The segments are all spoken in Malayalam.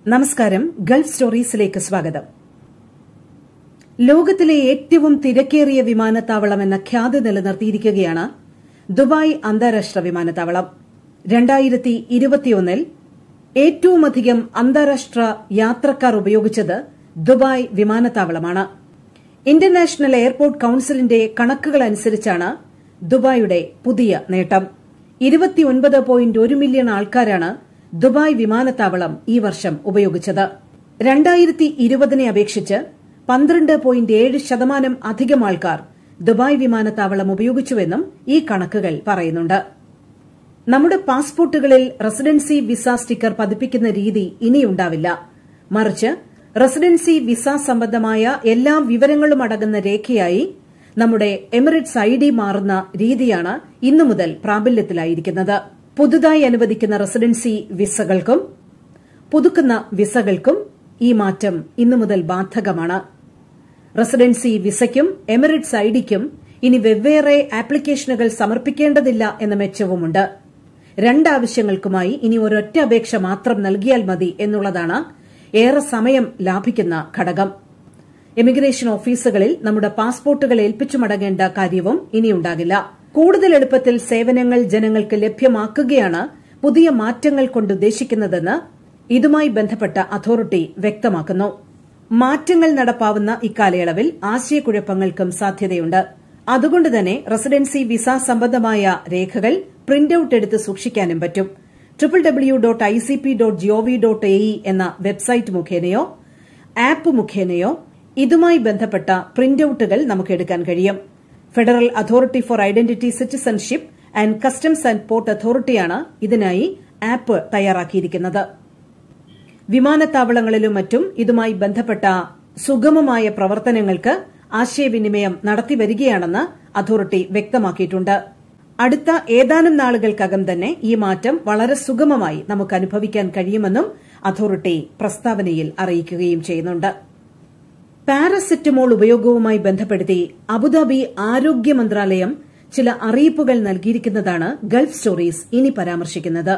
നമസ്കാരം ഗൾഫ് സ്റ്റോറീസിലേക്ക് സ്വാഗതം ലോകത്തിലെ ഏറ്റവും തിരക്കേറിയ വിമാനത്താവളം എന്ന ഖ്യാതി നിലനിർത്തിയിരിക്കുകയാണ് ദുബായ് അന്താരാഷ്ട്ര വിമാനത്താവളം രണ്ടായിരത്തി ഇരുപത്തിയൊന്നിൽ ഏറ്റവുമധികം അന്താരാഷ്ട്ര യാത്രക്കാർ ഉപയോഗിച്ചത് ദുബായ് വിമാനത്താവളമാണ് ഇന്റർനാഷണൽ എയർപോർട്ട് കൌൺസിലിന്റെ കണക്കുകൾ അനുസരിച്ചാണ് ദുബായിയുടെ പുതിയ നേട്ടം ഇരുപത്തിയൊൻപത് പോയിന്റ് ഒരു മില്യൺ ആൾക്കാരാണ് ദുബായ് വിമാനത്താവളം ഈ വർഷം ഉപയോഗിച്ചത് രണ്ടായിരത്തി ഇരുപതിനെ അപേക്ഷിച്ച് പന്ത്രണ്ട് പോയിന്റ് ഏഴ് ശതമാനം അധികം ആൾക്കാർ ദുബായ് വിമാനത്താവളം ഉപയോഗിച്ചുവെന്നും ഈ കണക്കുകൾ പറയുന്നുണ്ട് നമ്മുടെ പാസ്പോർട്ടുകളിൽ റെസിഡൻസി വിസ സ്റ്റിക്കർ പതിപ്പിക്കുന്ന രീതി ഇനിയുണ്ടാവില്ല മറിച്ച് റെസിഡൻസി വിസ സംബന്ധമായ എല്ലാ വിവരങ്ങളും അടങ്ങുന്ന രേഖയായി നമ്മുടെ എമിറേറ്റ്സ് ഐ ഡി മാറുന്ന രീതിയാണ് ഇന്നു മുതൽ പ്രാബല്യത്തിലായിരിക്കുന്നത് പുതുതായി അനുവദിക്കുന്ന റെസിഡൻസി വിസകൾക്കും പുതുക്കുന്ന വിസകൾക്കും ഈ മാറ്റം ഇന്നു മുതൽ ബാധകമാണ് റെസിഡൻസി വിസയ്ക്കും എമിറേറ്റ്സ് ഐഡിക്കും ഇനി വെവ്വേറെ ആപ്ലിക്കേഷനുകൾ സമർപ്പിക്കേണ്ടതില്ല എന്ന മെച്ചവുമുണ്ട് രണ്ടാവശ്യങ്ങൾക്കുമായി ഇനി ഒരൊറ്റ അപേക്ഷ മാത്രം നൽകിയാൽ മതി എന്നുള്ളതാണ് ഏറെ സമയം ലാഭിക്കുന്ന ഘടകം എമിഗ്രേഷൻ ഓഫീസുകളിൽ നമ്മുടെ പാസ്പോർട്ടുകൾ ഏൽപ്പിച്ചു മടങ്ങേണ്ട കാര്യവും ഇനിയുണ്ടാകില്ല കൂടുതൽ എളുപ്പത്തിൽ സേവനങ്ങൾ ജനങ്ങൾക്ക് ലഭ്യമാക്കുകയാണ് പുതിയ മാറ്റങ്ങൾ കൊണ്ട് ഉദ്ദേശിക്കുന്നതെന്ന് ഇതുമായി ബന്ധപ്പെട്ട അതോറിറ്റി വ്യക്തമാക്കുന്നു മാറ്റങ്ങൾ നടപ്പാവുന്ന ഇക്കാലയളവിൽ ആശയക്കുഴപ്പങ്ങൾക്കും സാധ്യതയുണ്ട് അതുകൊണ്ട് തന്നെ റെസിഡൻസി വിസ സംബന്ധമായ രേഖകൾ പ്രിന്റ് ഔട്ട് എടുത്ത് സൂക്ഷിക്കാനും പറ്റും triple W dot I C P dot G O V dot A E എന്ന വെബ്സൈറ്റ് മുഖേനയോ ആപ്പ് മുഖേനയോ ഇതുമായി ബന്ധപ്പെട്ട പ്രിന്റ് ഔട്ടുകൾ നമുക്ക് എടുക്കാൻ കഴിയും federal authority for identity citizenship and customs and port അതോറിറ്റിയാണ് ഇതിനായി ആപ്പ് തയ്യാറാക്കിയിരിക്കുന്നത് വിമാനത്താവളങ്ങളിലും മറ്റും ഇതുമായി ബന്ധപ്പെട്ട സുഗമമായ പ്രവർത്തനങ്ങൾക്ക് ആശയവിനിമയം നടത്തിവരികയാണെന്ന് അതോറിറ്റി വ്യക്തമാക്കിയിട്ടുണ്ട് അടുത്ത ഏതാനും നാളുകൾക്കകം തന്നെ ഈ മാറ്റം വളരെ സുഗമമായി നമുക്ക് അനുഭവിക്കാൻ കഴിയുമെന്നും അതോറിറ്റി പ്രസ്താവനയിൽ അറിയിക്കുകയും ചെയ്യുന്നുണ്ട് പാരസെറ്റമോൾ ഉപയോഗവുമായി ബന്ധപ്പെടുത്തി അബുദാബി ആരോഗ്യ മന്ത്രാലയം ചില അറിയിപ്പുകൾ നൽകിയിരിക്കുന്നതാണ് ഗൾഫ് സ്റ്റോറീസ് ഇനി പരാമർശിക്കുന്നത്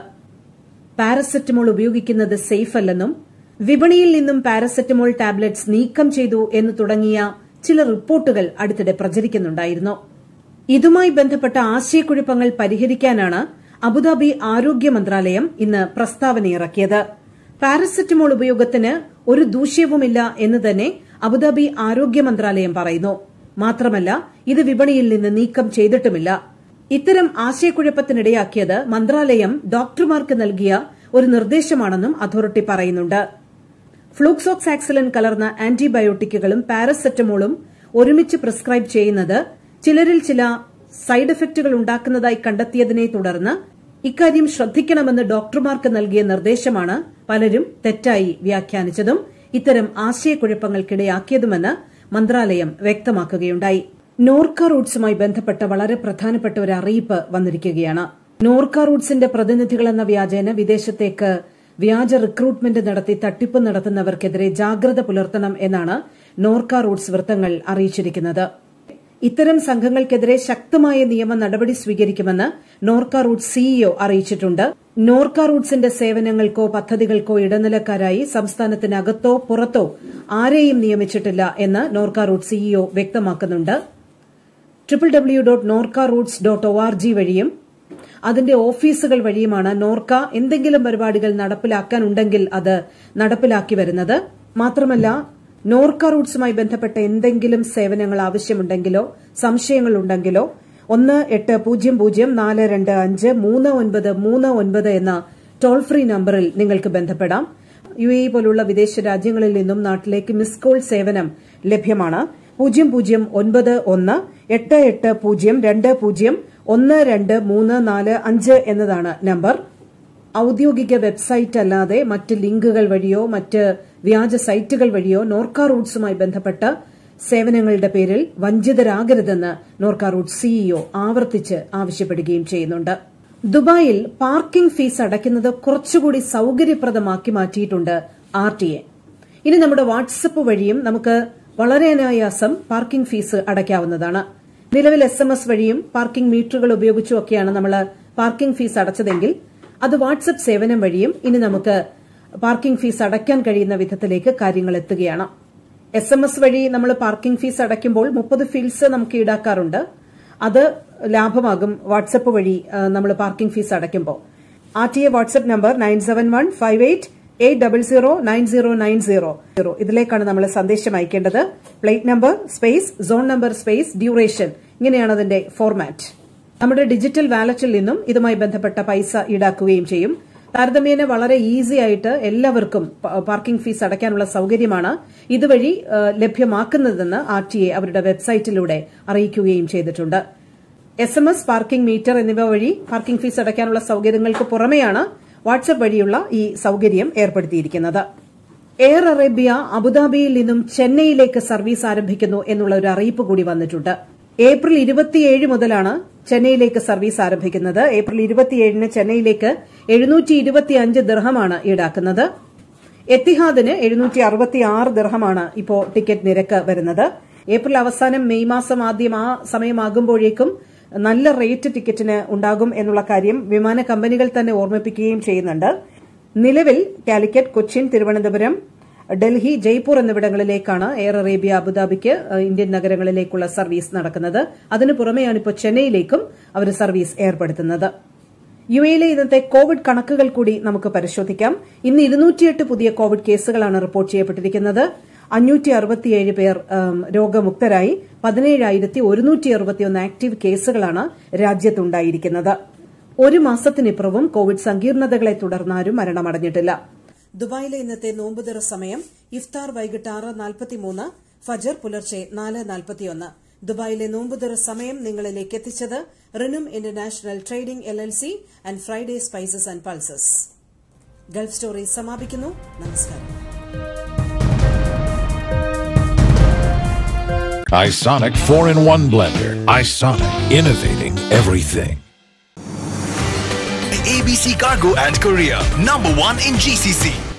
പാരസെറ്റമോൾ ഉപയോഗിക്കുന്നത് സേഫ് അല്ലെന്നും വിപണിയിൽ നിന്നും പാരസെറ്റമോൾ ടാബ്ലറ്റ്സ് നീക്കം ചെയ്തു എന്ന് തുടങ്ങിയ ചില റിപ്പോർട്ടുകൾ അടുത്തിടെ പ്രചരിക്കുന്നുണ്ടായിരുന്നു ഇതുമായി ബന്ധപ്പെട്ട ആശയക്കുഴപ്പങ്ങൾ പരിഹരിക്കാനാണ് അബുദാബി ആരോഗ്യ മന്ത്രാലയം ഇന്ന് പ്രസ്താവനയിറക്കിയത് പാരസെറ്റമോൾ ഉപയോഗത്തിന് ഒരു ദൂഷ്യവുമില്ല എന്ന് തന്നെ അബുദാബി ആരോഗ്യ മന്ത്രാലയം പറയുന്നു മാത്രമല്ല ഇത് വിപണിയിൽ നിന്ന് നീക്കം ചെയ്തിട്ടുമില്ല ഇത്തരം ആശയക്കുഴപ്പത്തിനിടയാക്കിയത് മന്ത്രാലയം ഡോക്ടർമാർക്ക് നൽകിയ ഒരു നിർദ്ദേശമാണെന്നും അതോറിറ്റി പറയുന്നുണ്ട് ഫ്ലൂക്സോക്സാക്സിലൻ കലർന്ന ആന്റിബയോട്ടിക്കുകളും പാരസെറ്റമോളും ഒരുമിച്ച് പ്രിസ്ക്രൈബ് ചെയ്യുന്നത് ചിലരിൽ ചില സൈഡ് എഫക്റ്റുകൾ ഉണ്ടാക്കുന്നതായി കണ്ടെത്തിയതിനെ തുടർന്ന് ഇക്കാര്യം ശ്രദ്ധിക്കണമെന്ന് ഡോക്ടർമാർക്ക് നൽകിയ നിർദ്ദേശമാണ് പലരും തെറ്റായി വ്യാഖ്യാനിച്ചതും ഇത്തരം ആശയക്കുഴപ്പങ്ങൾക്കിടയാക്കിയതുമെന്ന് മന്ത്രാലയം വ്യക്തമാക്കുകയുണ്ടായി നോർക്ക റൂട്ട്സുമായി ബന്ധപ്പെട്ട വളരെ പ്രധാനപ്പെട്ട ഒരു അറിയിപ്പ് വന്നിരിക്കുകയാണ് നോർക്ക റൂട്ട്സിന്റെ പ്രതിനിധികൾ എന്ന വ്യാജേന വിദേശത്തേക്ക് വ്യാജ റിക്രൂട്ട്മെന്റ് നടത്തി തട്ടിപ്പ് നടത്തുന്നവർക്കെതിരെ ജാഗ്രത പുലർത്തണം എന്നാണ് നോർക്ക റൂട്ട്സ് വൃത്തങ്ങൾ അറിയിച്ചിരിക്കുന്നത് ഇത്തരം സംഘങ്ങൾക്കെതിരെ ശക്തമായ നിയമ നടപടി സ്വീകരിക്കുമെന്ന് നോർക്ക റൂട്ട്സ് സിഇഒ അറിയിച്ചിട്ടുണ്ട് നോർക്ക റൂട്ട്സിന്റെ സേവനങ്ങൾക്കോ പദ്ധതികൾക്കോ ഇടനിലക്കാരായി സംസ്ഥാനത്തിനകത്തോ പുറത്തോ ആരെയും നിയമിച്ചിട്ടില്ല എന്ന് നോർക്ക റൂട്ട് സിഇഒ വ്യക്തമാക്കുന്നുണ്ട് triple W dot Norka roots dot O R G വഴിയും അതിന്റെ ഓഫീസുകൾ വഴിയുമാണ് നോർക്ക എന്തെങ്കിലും പരിപാടികൾ നടപ്പിലാക്കാനുണ്ടെങ്കിൽ അത് നടപ്പിലാക്കി വരുന്നത് മാത്രമല്ല നോർക്ക റൂട്ട്സുമായി ബന്ധപ്പെട്ട എന്തെങ്കിലും സേവനങ്ങൾ ആവശ്യമുണ്ടെങ്കിലോ സംശയങ്ങളുണ്ടെങ്കിലോ ഒന്ന് എട്ട് പൂജ്യം പൂജ്യം നാല് രണ്ട് അഞ്ച് മൂന്ന് ഒൻപത് മൂന്ന് ഒൻപത് എന്ന ടോൾ ഫ്രീ നമ്പറിൽ നിങ്ങൾക്ക് ബന്ധപ്പെടാം യു എ പോലുള്ള വിദേശ രാജ്യങ്ങളിൽ നിന്നും നാട്ടിലേക്ക് മിസ് കോൾ സേവനം ലഭ്യമാണ് പൂജ്യം പൂജ്യം ഒൻപത് ഒന്ന് എട്ട് എട്ട് പൂജ്യം രണ്ട് പൂജ്യം ഒന്ന് രണ്ട് മൂന്ന് നാല് അഞ്ച് എന്നതാണ് നമ്പർ ഔദ്യോഗിക വെബ്സൈറ്റ് അല്ലാതെ മറ്റ് ലിങ്കുകൾ വഴിയോ മറ്റ് വ്യാജ സൈറ്റുകൾ വഴിയോ നോർക്ക റൂട്ട്സുമായി ബന്ധപ്പെട്ട സേവനങ്ങളുടെ പേരിൽ വഞ്ചിതരാകരുതെന്ന് നോർക്ക റൂട്ട്സ് സിഇഒ ആവർത്തിച്ച് ആവശ്യപ്പെടുകയും ചെയ്യുന്നുണ്ട് ദുബായിൽ പാർക്കിംഗ് ഫീസ് അടയ്ക്കുന്നത് കുറച്ചുകൂടി സൌകര്യപ്രദമാക്കി മാറ്റിയിട്ടുണ്ട് ആർ ടി എ ഇനി നമ്മുടെ വാട്സപ്പ് വഴിയും നമുക്ക് വളരെ അനായാസം പാർക്കിംഗ് ഫീസ് അടയ്ക്കാവുന്നതാണ് നിലവിൽ എസ് എം എസ് വഴിയും പാർക്കിംഗ് മീറ്ററുകൾ ഉപയോഗിച്ചുമൊക്കെയാണ് നമ്മൾ പാർക്കിംഗ് ഫീസ് അടച്ചതെങ്കിൽ അത് വാട്സപ്പ് സേവനം വഴിയും ഇനി നമുക്ക് പാർക്കിംഗ് ഫീസ് അടയ്ക്കാൻ കഴിയുന്ന വിധത്തിലേക്ക് കാര്യങ്ങൾ എത്തുകയാണ് എസ് എം എസ് വഴി നമ്മൾ പാർക്കിംഗ് ഫീസ് അടയ്ക്കുമ്പോൾ മുപ്പത് ഫീൽസ് നമുക്ക് ഈടാക്കാറുണ്ട് അത് ലാഭമാകും വാട്സപ്പ് വഴി നമ്മൾ പാർക്കിംഗ് ഫീസ് അടയ്ക്കുമ്പോൾ R T A WhatsApp number nine seven one five eight eight double zero nine zero nine zero zero ഇതിലേക്കാണ് നമ്മൾ സന്ദേശം അയക്കേണ്ടത് plate number space zone number space duration ഇങ്ങനെയാണ് അതിന്റെ ഫോർമാറ്റ് നമ്മുടെ ഡിജിറ്റൽ വാലറ്റിൽ നിന്നും ഇതുമായി ബന്ധപ്പെട്ട പൈസ ഈടാക്കുകയും ചെയ്യും താരതമ്യേന വളരെ ഈസി ആയിട്ട് എല്ലാവർക്കും പാർക്കിംഗ് ഫീസ് അടയ്ക്കാനുള്ള സൌകര്യമാണ് ഇതുവഴി ലഭ്യമാക്കുന്നതെന്ന് ആർ ടി എ അവരുടെ വെബ്സൈറ്റിലൂടെ അറിയിക്കുകയും ചെയ്തിട്ടുണ്ട് S M S parking meter എന്നിവ വഴി പാർക്കിംഗ് ഫീസ് അടയ്ക്കാനുള്ള സൌകര്യങ്ങൾക്ക് പുറമെയാണ് വാട്സ്ആപ്പ് വഴിയുള്ള ഈ സൌകര്യം ഏർപ്പെടുത്തിയിരിക്കുന്നത് എയർ അറേബ്യ അബുദാബിയിൽ നിന്നും ചെന്നൈയിലേക്ക് സർവീസ് ആരംഭിക്കുന്നു എന്നുള്ള ഒരു അറിയിപ്പ് കൂടി വന്നിട്ടുണ്ട് ഏപ്രിൽ ഇരുപത്തിയേഴ് മുതലാണ് ചെന്നൈയിലേക്ക് സർവീസ് ആരംഭിക്കുന്നത് ഏപ്രിൽ ഇരുപത്തിയേഴിന് ചെന്നൈയിലേക്ക് എഴുന്നൂറ്റി ഇരുപത്തിയഞ്ച് ദിർഹമാണ് ഈടാക്കുന്നത് എത്തിഹാദിന് എഴുന്നൂറ്റി അറുപത്തി ആറ് ദിർഹമാണ് ഇപ്പോൾ ടിക്കറ്റ് നിരക്ക് വരുന്നത് ഏപ്രിൽ അവസാനം മെയ് മാസം ആദ്യം ആ സമയമാകുമ്പോഴേക്കും നല്ല റേറ്റ് ടിക്കറ്റിന് ഉണ്ടാകും എന്നുള്ള കാര്യം വിമാന കമ്പനികൾ തന്നെ ഓർമ്മിപ്പിക്കുകയും ചെയ്യുന്നുണ്ട് നിലവിൽ കാലിക്കറ്റ് കൊച്ചിൻ തിരുവനന്തപുരം ഡൽഹി ജയ്പൂർ എന്നിവിടങ്ങളിലേക്കാണ് എയർ അറേബ്യ അബുദാബിക്ക് ഇന്ത്യൻ നഗരങ്ങളിലേക്കുള്ള സർവീസ് നടക്കുന്നത് അതിനു പുറമെയാണ് ഇപ്പോൾ ചെന്നൈയിലേക്കും അവർ സർവീസ് ഏർപ്പെടുത്തുന്നത് യു എയിലെ ഇന്നത്തെ കോവിഡ് കണക്കുകൾ കൂടി നമുക്ക് പരിശോധിക്കാം ഇന്ന് ഇരുന്നൂറ്റിയെട്ട് പുതിയ കോവിഡ് കേസുകളാണ് റിപ്പോർട്ട് ചെയ്യപ്പെട്ടിരിക്കുന്നത് അഞ്ഞൂറ്റി അറുപത്തിയേഴ് പേർ രോഗമുക്തരായി പതിനേഴായിരത്തി ഒരുന്നൂറ്റി അറുപത്തിയൊന്ന് ആക്ടീവ് കേസുകളാണ് രാജ്യത്തുണ്ടായിരിക്കുന്നത് ഒരു മാസത്തിനിപ്പുറവും കോവിഡ് സങ്കീർണതകളെ തുടർന്ന് ആരും മരണമടഞ്ഞിട്ടില്ല ദുബായിലെ ഇന്നത്തെ നോമ്പുതിറ സമയം ഇഫ്താർ വൈകിട്ട് ആറ് നാൽപ്പത്തിമൂന്ന് ഫജർ പുലർച്ചെ നാല് നാൽപ്പത്തിയൊന്ന് ദുബായിലെ നോമ്പുതിറ സമയം നിങ്ങളിലേക്ക് എത്തിച്ചത് റിനും international trading L L C and Friday spices and pulses Gulf story സമാപിക്കുന്നു നമസ്കാരം Isonic 4 in 1 blender. Isonic, innovating everything. ABC Cargo and Korea, number one in GCC.